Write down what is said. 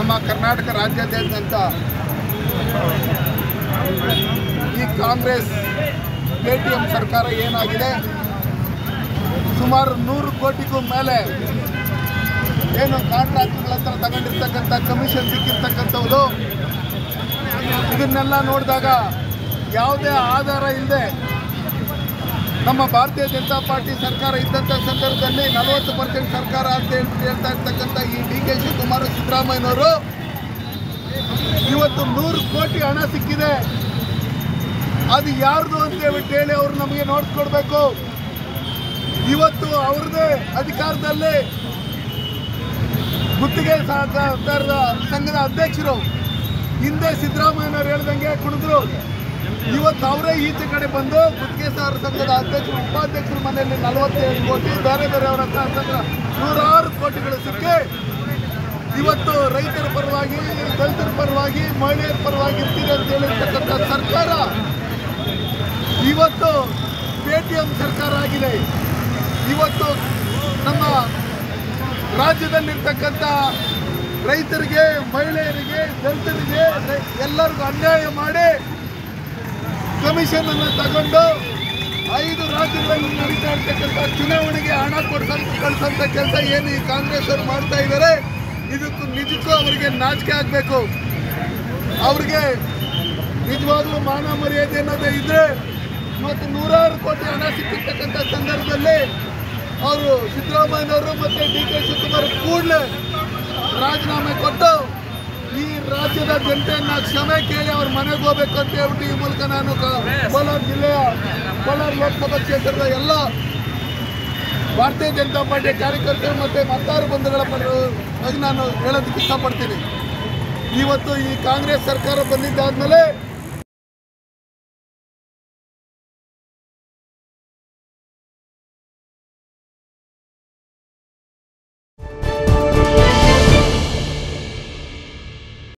ನಮ್ಮ ಕರ್ನಾಟಕ ರಾಜ್ಯಾದ್ಯಂತ ಈ ಕಾಂಗ್ರೆಸ್ ಎ ಟಿ ಎಂ ಸರ್ಕಾರ ಏನಾಗಿದೆ ಸುಮಾರು ನೂರು ಕೋಟಿಗೂ ಮೇಲೆ ಏನು ಕಾಂಟ್ರಾಕ್ಟ್ಗಳ ಹತ್ರ ತಗೊಂಡಿರ್ತಕ್ಕಂಥ ಕಮಿಷನ್ ಸಿಕ್ಕಿರ್ತಕ್ಕಂಥವ್ರು ಇದನ್ನೆಲ್ಲ ನೋಡಿದಾಗ ಯಾವುದೇ ಆಧಾರ ಇಲ್ಲದೆ ನಮ್ಮ ಭಾರತೀಯ ಜನತಾ ಪಾರ್ಟಿ ಸರ್ಕಾರ ಇದ್ದಂಥ ಸಂದರ್ಭದಲ್ಲಿ ನಲವತ್ತು ಪರ್ಸೆಂಟ್ ಸರ್ಕಾರ ಅಂತ ಹೇಳ್ಬಿಟ್ಟು ಹೇಳ್ತಾ ಇರ್ತಕ್ಕಂಥ ಈ ಡಿ ಕೆ ಶಿವಕುಮಾರ್ ಸಿದ್ದರಾಮಯ್ಯನವರು ಇವತ್ತು ನೂರು ಕೋಟಿ ಹಣ ಸಿಕ್ಕಿದೆ ಅದು ಯಾರ್ದು ಅಂತ ಹೇಳ್ಬಿಟ್ಟು ಹೇಳಿ ಅವ್ರು ನಮಗೆ ನೋಡ್ಕೊಡ್ಬೇಕು ಇವತ್ತು ಅವ್ರದ್ದೇ ಅಧಿಕಾರದಲ್ಲಿ ಗುತ್ತಿಗೆ ಸಹಕಾರದ ಸಂಘದ ಅಧ್ಯಕ್ಷರು ಹಿಂದೆ ಸಿದ್ದರಾಮಯ್ಯನವರು ಹೇಳ್ದಂಗೆ ಕುಣಿದ್ರು ಇವತ್ತು ಅವರೇ ಈಚೆ ಕಡೆ ಬಂದು ಗುತ್ತಿಗೆ ಸಹಕಾರ ಸಂಘದ ಅಧ್ಯಕ್ಷರು ಉಪಾಧ್ಯಕ್ಷರ ಮನೆಯಲ್ಲಿ ನಲವತ್ತೈದು ಕೋಟಿ ಬೇರೆ ಬೇರೆ ಅವರ ಹತ್ರ ಅಂತಂದ್ರೆ ನೂರಾರು ಕೋಟಿಗಳು ಸಿಕ್ಕಿ ಇವತ್ತು ರೈತರ ಪರವಾಗಿ ದಲಿತರ ಪರವಾಗಿ ಮಹಿಳೆಯರ ಪರವಾಗಿ ಇರ್ತೀರಿ ಅಂತ ಹೇಳಿರ್ತಕ್ಕಂಥ ಸರ್ಕಾರ ಇವತ್ತು ಪೇ ಟಿ ಎಂ ಸರ್ಕಾರ ಆಗಿದೆ ಇವತ್ತು ನಮ್ಮ ರಾಜ್ಯದಲ್ಲಿರ್ತಕ್ಕಂಥ ರೈತರಿಗೆ ಮಹಿಳೆಯರಿಗೆ ದಲಿತರಿಗೆ ರೈ- ಎಲ್ಲರಿಗೂ ಅನ್ಯಾಯ ಮಾಡಿ ಕಮಿಷನ್ ಅನ್ನು ತಗೊಂಡು ಐದು ರಾಜ್ಯಗಳಲ್ಲಿ ನಡೀತಾ ಇರ್ತಕ್ಕಂಥ ಚುನಾವಣೆಗೆ ಹಣ ಕೊಡ್ಸಂತ ಕಳ್ಸಂತ ಕೆಲಸ ಏನು ಈ ಕಾಂಗ್ರೆಸ್ ಅವರು ಮಾಡ್ತಾ ಇದ್ದಾರೆ ಇದಕ್ಕೂ ನಿಜಕ್ಕೂ ಅವರಿಗೆ ನಾಚಿಕೆ ಆಗಬೇಕು ಅವ್ರಿಗೆ ನಿಜವಾಗ್ಲೂ ಮಾನ ಮರ್ಯಾದೆ ಅನ್ನೋದೇ ಇದ್ರೆ ಮತ್ತು ನೂರಾರು ಕೋಟಿ ಹಣ ಸಿಕ್ಕಿರ್ತಕ್ಕಂಥ ಸಂದರ್ಭದಲ್ಲಿ ಅವರು ಸಿದ್ದರಾಮಯ್ಯನವರು ಮತ್ತು ಡಿ ಕೆ ಶಿವಕುಮಾರ್ ಕೂಡಲೇ ರಾಜೀನಾಮೆ ಕೊಟ್ಟು ಈ ರಾಜ್ಯದ ಜನತೆಯನ್ನ ಕ್ಷಮೆ ಕೇಳಿ ಅವ್ರ ಮನೆಗೆ ಹೋಗ್ಬೇಕು ಅಂತ ಹೇಳ್ಬಿಟ್ಟು ಈ ಮೂಲಕ ನಾನು ಕ- ಕೋಲಾರ ಜಿಲ್ಲೆಯ ಕೋಲಾರ ಲೋಕಸಭಾ ಕ್ಷೇತ್ರದ ಎಲ್ಲ ಭಾರತೀಯ ಜನತಾ ಪಾರ್ಟಿಯ ಕಾರ್ಯಕರ್ತರು ಮತ್ತು ಮತದಾರ ಬಂಧುಗಳ ಪರವಾಗಿ ನಾನು ಹೇಳೋದಕ್ಕೆ ಇಷ್ಟಪಡ್ತೀನಿ ಇವತ್ತು ಈ ಕಾಂಗ್ರೆಸ್ ಸರ್ಕಾರ ಬಂದಿದ್ದಾದ್ಮೇಲೆ